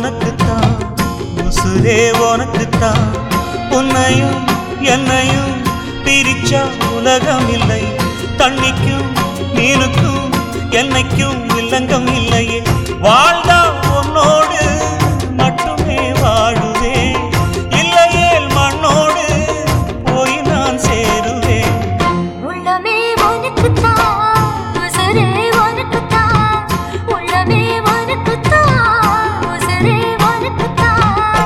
உனக்குத்தான் உசுரே உனக்குத்தான் உன்னையும் என்னையும் பிரிச்சா உலகம் இல்லை தண்ணிக்கும் மீனுக்கும் என்னைக்கும் வில்லங்கம் இல்லையே வாழ்ந்தா உன்னோடு மட்டுமே வாழுவேன் இல்லையேல் மண்ணோடு போய் நான் சேருவேன் உள்ளமே உனக்குத்தான் உசுரே உனக்குத்தான் உள்ளமே உனக்குத்தான் உசுரே உனக்குத்தான்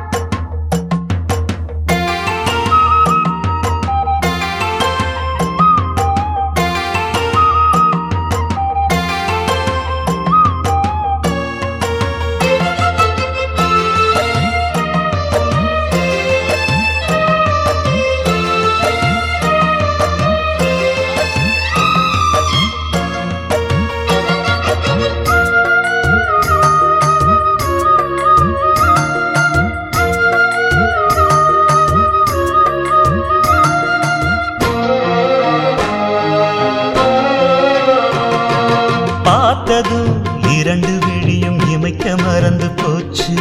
பார்த்ததும் இரண்டு விழியும் இமைக்க மறந்து போச்சு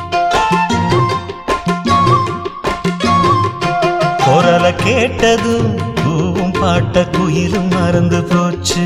குரலை கேட்டதும் பூவும் பாட்ட குயிலும் மறந்து போச்சு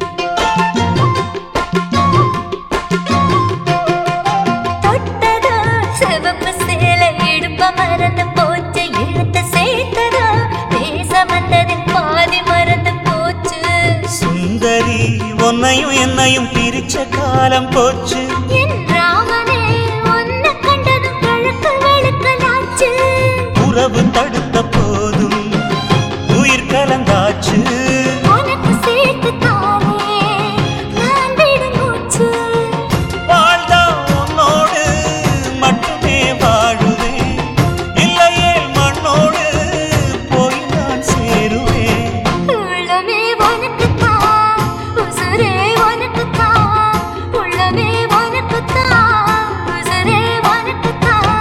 தொட்டதோ சிவப்பு சேலை இடுப்ப மறந்து போச்சு இழுத்து சேர்த்ததோ பேச வந்ததில் பாதி மறந்து போச்சு சுந்தரி உன்னையும் என்னையும் பிரிச்ச காலம் போச்சு என் ராமனே உன்னை கண்டதும் கிழக்கு வெளுக்கலாச்சு உறவு தடுத்த போதும் உயிர் கலந்தாச்சு உனக்கு சேர்த்து தானே நான் விடும் மூச்சு வாழ்ந்தா உன்னோடு மட்டுமே வாழுவேன் இல்லையே மண்ணோடு போய் நான் சேருவேன் உள்ளமே உனக்குத்தான் உசுரே உனக்குத்தான் உள்ளமே உனக்குத்தான் உசுரே உனக்குத்தான்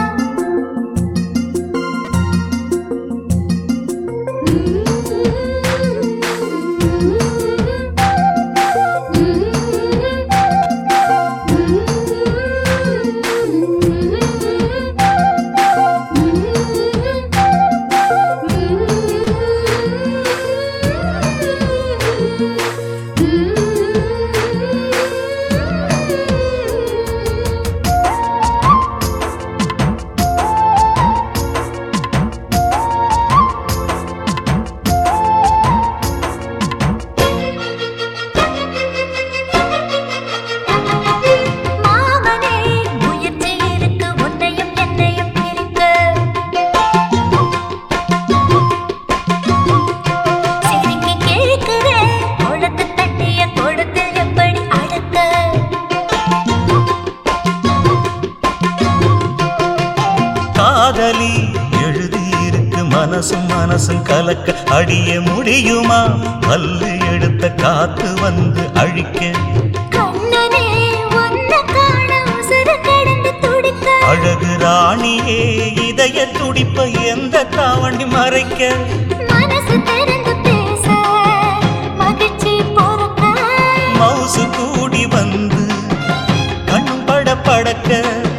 மாமனே முயற்சி இருக்கு உன்னையும் என்னையும் பிரிக்க சிரிக்கி கேட்கிறேன் உனக்கு தட்டிய கொடுத்து எப்படி அடக்க காதலி எழுதியிருக்கு மனசும் மனசும் கலக்க அடிய முடியுமா பல்லு எடுத்த காத்து வந்து அழிக்க கண்ணனே உன்னை காண உசுறு கடந்து துடிக்க அழகு ராணியே இதய துடிப்ப எந்த தாவண்டி மறைக்க மனசு திறந்து பேச மகிழ்ச்சி பொறுக்க மவுசு கூடி வந்து கண் பட படக்க